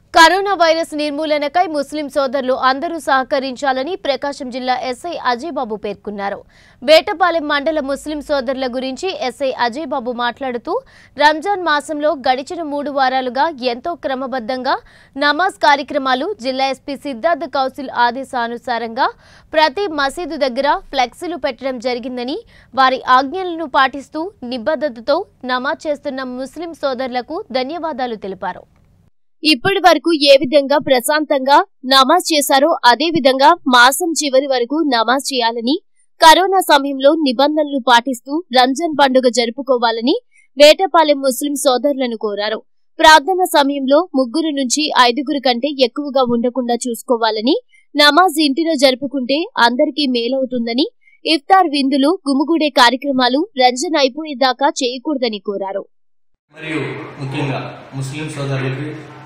corona virus నిర్మూలనకై ముస్లిం సోదరులు అందరూ సహకరించాలని ప్రకాశం జిల్లా ఎస్ఐ అజయబాబు పేర్కొన్నారు వేటపాలెం మండల ముస్లిం సోదరుల గురించి ఎస్ఐ అజయబాబు మాట్లాడుతూ రంజాన్ మాసంలో గడిచిన మూడు వారాలుగా ఎంతో క్రమబద్ధంగా నమాజ్ కార్యక్రమాలు జిల్లా ఎస్పీ సిద్ధార్థ్ కౌశల్ ఆదేశానుసారంగా ప్రతి మసీదు దగ్గర ఫ్లెక్సీలు పెట్టడం జరిగిందని వారి ఆజ్ఞలను పాటిస్తూ నిబద్ధతతో నమాజ్ చేస్తున్న ముస్లిం సోదరులకు ధన్యవాదాలు తెలిపారు ఇప్పటి వరకు ఏ విధంగా ప్రశాంతంగా నమాజ్ చేశారో అదే విధంగా మాసం చివరి వరకు నమాజ్ చేయాలని కరోనా సమయంలో నిబంధనలు పాటిస్తూ రంజాన్ పండుగ జరుపుకోవాలని వేటపాలెం ముస్లిం సోదరులను కోరారు ప్రార్థన సమయంలో ముగ్గురు నుంచి ఐదుగురు కంటే ఎక్కువగా ఉండకుండా చూసుకోవాలని నమాజ్ ఇంటిలో జరుపుకుంటే అందరికీ మేలవుతుందని ఇఫ్తార్ విందులు గుమిగూడే కార్యక్రమాలు రంజాన్ అయిపోయేదాకా చేయకూడదని కోరారు మరియు ముఖ్యంగా ముస్లిం సోదరులకి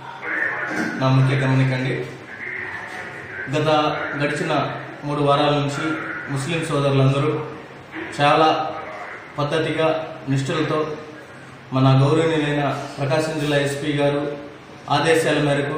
నా ముఖ్య గమనికండి గత గడిచిన మూడు వారాల నుంచి ముస్లిం సోదరులందరూ చాలా పద్ధతిగా నిష్ఠలతో మన గౌరవనీయులైన ప్రకాశం జిల్లా ఎస్పీ గారు ఆదేశాల మేరకు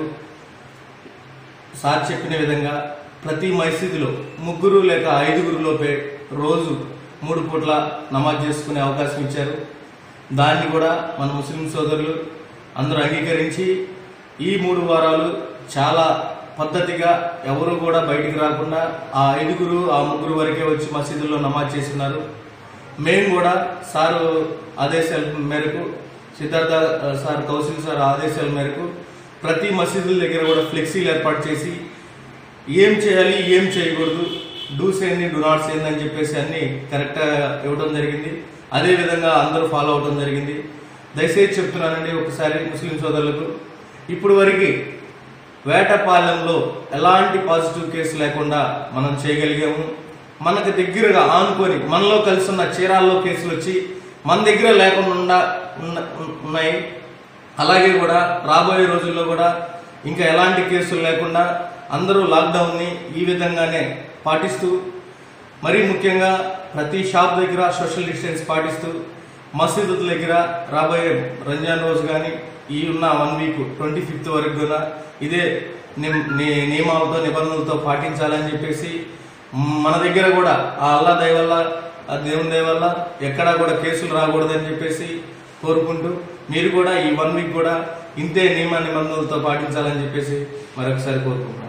సార్ చెప్పిన విధంగా ప్రతి మసీదులో ముగ్గురు లేక ఐదుగురు లోపే రోజు మూడు పూట్ల నమాజ్ చేసుకునే అవకాశం ఇచ్చారు దాన్ని కూడా మన ముస్లిం సోదరులు అందరూ అంగీకరించి ఈ మూడు వారాలు చాలా పద్ధతిగా ఎవరు కూడా బయటికి రాకుండా ఆ ఐదుగురు ఆ ముగ్గురు వరకే వచ్చి మసీదుల్లో నమాజ్ చేస్తున్నారు మేము కూడా సారు ఆదేశాల మేరకు సిద్ధార్థ ఆ, సార్ కౌశల్ సార్ ఆదేశాల మేరకు ప్రతి మసీదుల దగ్గర కూడా ఫ్లెక్సీలు ఏర్పాటు చేసి ఏం చేయాలి ఏం చేయకూడదు డూస్ ఏంది డు నాట్స్ ఏంది అని చెప్పేసి అన్ని కరెక్ట్గా ఇవ్వడం జరిగింది అదే విధంగా అందరూ ఫాలో అవడం జరిగింది దయచేసి చెప్తున్నానండి ఒకసారి ముస్లిం సోదరులకు ఇప్పుడు వరకు వేటపాలెంలో ఎలాంటి పాజిటివ్ కేసు లేకుండా మనం చేయగలిగాము మనకు దగ్గరగా ఆనుకొని మనలో కలిసి ఉన్న చీరాల్లో కేసులు వచ్చి మన దగ్గర లేకుండా ఉన్న- ఉన్నాయి అలాగే కూడా రాబోయే రోజుల్లో కూడా ఇంకా ఎలాంటి కేసులు లేకుండా అందరూ లాక్డౌన్ని ఈ విధంగానే పాటిస్తూ మరీ ముఖ్యంగా ప్రతి షాప్ దగ్గర సోషల్ డిస్టెన్స్ పాటిస్తూ మసీదుల దగ్గర రాబోయే రంజాన్ రోజు కానీ ఈ ఉన్న వన్ వీక్ ట్వంటీ ఫిఫ్త్ వరకు కూడా ఇదే నిమ్- ని- నియమాలతో నిబంధనలతో పాటించాలని చెప్పేసి మన దగ్గర కూడా ఆ అల్లా దయ వల్ల ఆ దేవుని దయ వల్ల ఎక్కడా కూడా కేసులు రాకూడదని చెప్పేసి కోరుకుంటూ మీరు కూడా ఈ వన్ వీక్ కూడా ఇంతే నియమ నిబంధనలతో పాటించాలని చెప్పేసి మరొకసారి కోరుకుంటున్నాను